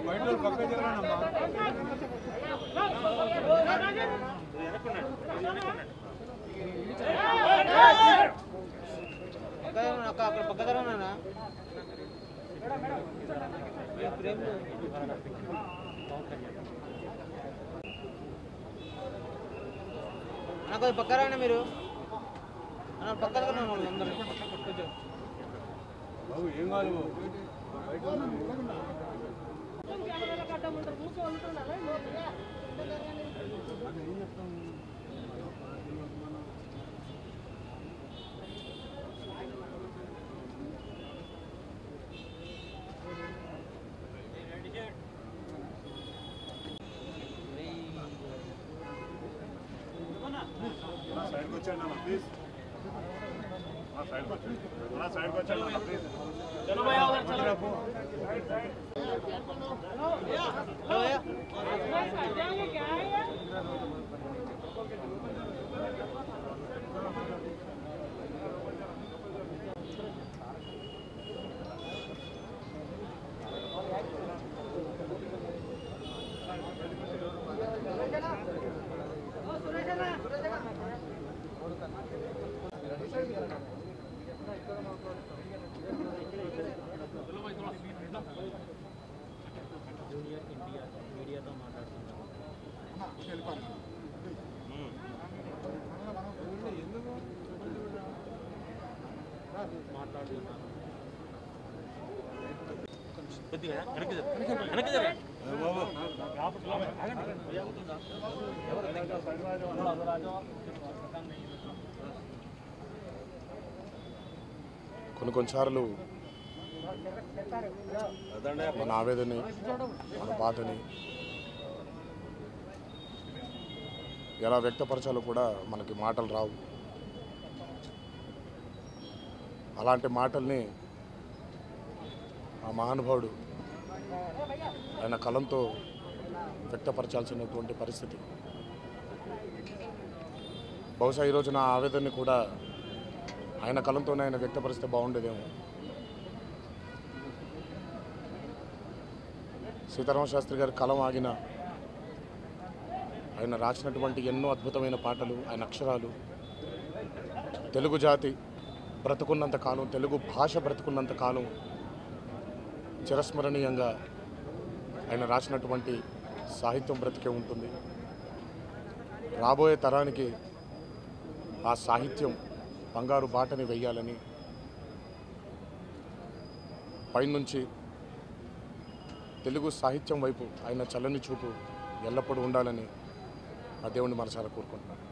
అక్క అక్కడ పక్క జరగనా నాకు అది పక్క రానా మీరు అన్న పక్క జరగనా అందరూ కొంచెం సైడ్కి వచ్చాను అన్న ప్లీజ్ సైడ్కి వచ్చాను అన్న సైడ్కి వచ్చాను అన్న ప్లీజ్ కొన్ని కొన్నిసార్లు మన ఆవేదనని మన బాధని ఎలా వ్యక్తపరచాలో కూడా మనకి మాటలు రావు అలాంటి మాటల్ని ఆ మహానుభావుడు ఆయన కలంతో వ్యక్తపరచాల్సినటువంటి పరిస్థితి బహుశా ఈరోజు నా ఆవేదనని కూడా ఆయన కలంతోనే ఆయన వ్యక్తపరిస్తే బాగుండేదేమో సీతారామ శాస్త్రి గారి కలం ఆగిన ఆయన రాసినటువంటి ఎన్నో అద్భుతమైన పాటలు ఆయన అక్షరాలు తెలుగు జాతి బ్రతుకున్నంత కాలం తెలుగు భాష బ్రతుకున్నంత కాలం చిరస్మరణీయంగా ఆయన రాసినటువంటి సాహిత్యం బ్రతికే ఉంటుంది రాబోయే తరానికి ఆ సాహిత్యం బంగారు బాటని వెయ్యాలని పైనుంచి తెలుగు సాహిత్యం వైపు ఆయన చల్లని చూపు ఎల్లప్పుడూ ఉండాలని ఆ దేవుణ్ణి మనసారా కోరుకుంటున్నాను